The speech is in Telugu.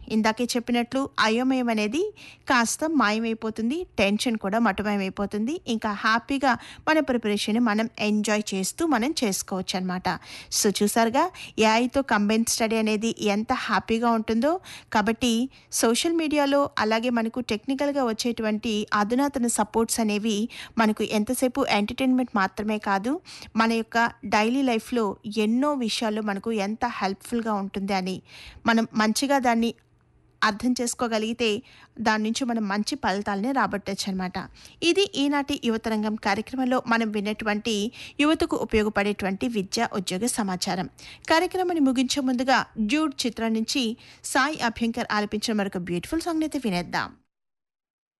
ఇందాకే చెప్పినట్లు అయోమయం అనేది కాస్త మాయమైపోతుంది టెన్షన్ కూడా మటుమయమైపోతుంది ఇంకా హ్యాపీగా మన ప్రిపరేషన్ మనం ఎంజాయ్ చేస్తూ మనం చేసుకోవచ్చు అనమాట సో చూసారుగా ఏఐతో కంబైన్ స్టడీ అనేది ఎంత హ్యాపీగా ఉంటుందో కాబట్టి సోషల్ మీడియాలో అలాగే మనకు టెక్నికల్గా వచ్చేటువంటి అధునాతన సపోర్ట్స్ అనేవి మనకు ఎంతసేపు ఎంటర్టైన్మెంట్ మాత్రమే కాదు మన యొక్క డైలీ లైఫ్లో ఎన్నో విషయాల్లో మనకు ఎంత హెల్ప్ఫుల్గా ఉంటుంది అని మనం మంచిగా దాన్ని అర్థం చేసుకోగలిగితే దాని నుంచి మనం మంచి ఫలితాలని రాబట్టచ్చు అనమాట ఇది ఈనాటి యువతరంగం కార్యక్రమంలో మనం విన్నటువంటి యువతకు ఉపయోగపడేటువంటి విద్య ఉద్యోగ సమాచారం కార్యక్రమాన్ని ముగించే ముందుగా జూడ్ చిత్రం నుంచి సాయి అభ్యంకర్ ఆలపించిన మరొక బ్యూటిఫుల్ సాంగ్ అయితే వినేద్దాం